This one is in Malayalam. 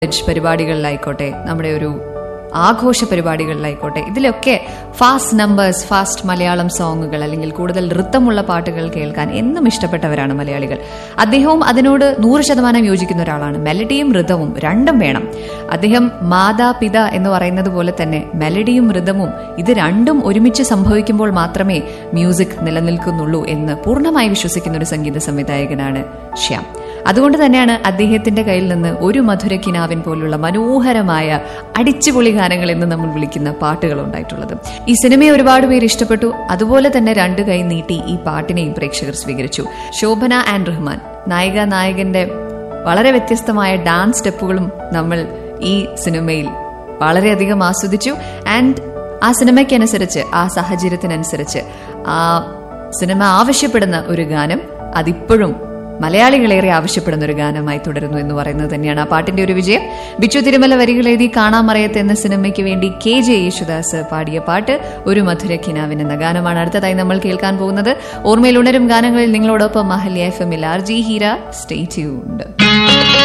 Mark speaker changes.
Speaker 1: പരിപാടികളിലായിക്കോട്ടെ നമ്മുടെ ഒരു ആഘോഷ പരിപാടികളിലായിക്കോട്ടെ ഇതിലൊക്കെ ഫാസ്റ്റ് നമ്പേഴ്സ് ഫാസ്റ്റ് മലയാളം സോങ്ങുകൾ അല്ലെങ്കിൽ കൂടുതൽ നൃത്തമുള്ള പാട്ടുകൾ കേൾക്കാൻ എന്നും ഇഷ്ടപ്പെട്ടവരാണ് മലയാളികൾ അദ്ദേഹവും അതിനോട് നൂറ് ശതമാനം യോജിക്കുന്ന ഒരാളാണ് മെലഡിയും ഋതവും രണ്ടും വേണം അദ്ദേഹം മാതാപിത എന്ന് പറയുന്നത് പോലെ തന്നെ മെലഡിയും ഋതമും ഇത് രണ്ടും ഒരുമിച്ച് സംഭവിക്കുമ്പോൾ മാത്രമേ മ്യൂസിക് നിലനിൽക്കുന്നുള്ളൂ എന്ന് പൂർണ്ണമായി വിശ്വസിക്കുന്ന ഒരു സംഗീത സംവിധായകനാണ് ശ്യാം അതുകൊണ്ട് തന്നെയാണ് അദ്ദേഹത്തിന്റെ കയ്യിൽ നിന്ന് ഒരു മധുര കിനാവിൻ പോലുള്ള മനോഹരമായ അടിച്ചുപൊളി ഗാനങ്ങൾ എന്ന് നമ്മൾ വിളിക്കുന്ന പാട്ടുകൾ ഉണ്ടായിട്ടുള്ളത് ഈ സിനിമയെ ഒരുപാട് പേര് ഇഷ്ടപ്പെട്ടു അതുപോലെ തന്നെ രണ്ട് കൈ നീട്ടി ഈ പാട്ടിനെയും പ്രേക്ഷകർ സ്വീകരിച്ചു ശോഭന ആൻഡ് റഹ്മാൻ നായിക നായകന്റെ വളരെ വ്യത്യസ്തമായ ഡാൻസ് സ്റ്റെപ്പുകളും നമ്മൾ ഈ സിനിമയിൽ വളരെയധികം ആസ്വദിച്ചു ആൻഡ് ആ സിനിമയ്ക്കനുസരിച്ച് ആ സാഹചര്യത്തിനനുസരിച്ച് ആ സിനിമ ആവശ്യപ്പെടുന്ന ഒരു ഗാനം അതിപ്പോഴും മലയാളികളേറെ ആവശ്യപ്പെടുന്ന ഒരു ഗാനമായി തുടരുന്നു എന്ന് പറയുന്നത് തന്നെയാണ് ആ പാട്ടിന്റെ ഒരു വിജയം ബിച്ചു തിരുമല വരികൾ എഴുതി കാണാമറയത്ത് എന്ന സിനിമയ്ക്ക് വേണ്ടി കെ ജെ യേശുദാസ് പാടിയ പാട്ട് ഒരു മധുര കിനാവിൻ എന്ന ഗാനമാണ് അടുത്തതായി നമ്മൾ കേൾക്കാൻ പോകുന്നത് ഓർമ്മയിൽ ഉണരും ഗാനങ്ങളിൽ നിങ്ങളോടൊപ്പം മഹല്യ എഫ് എമ്മിൽ R G Heera stay tuned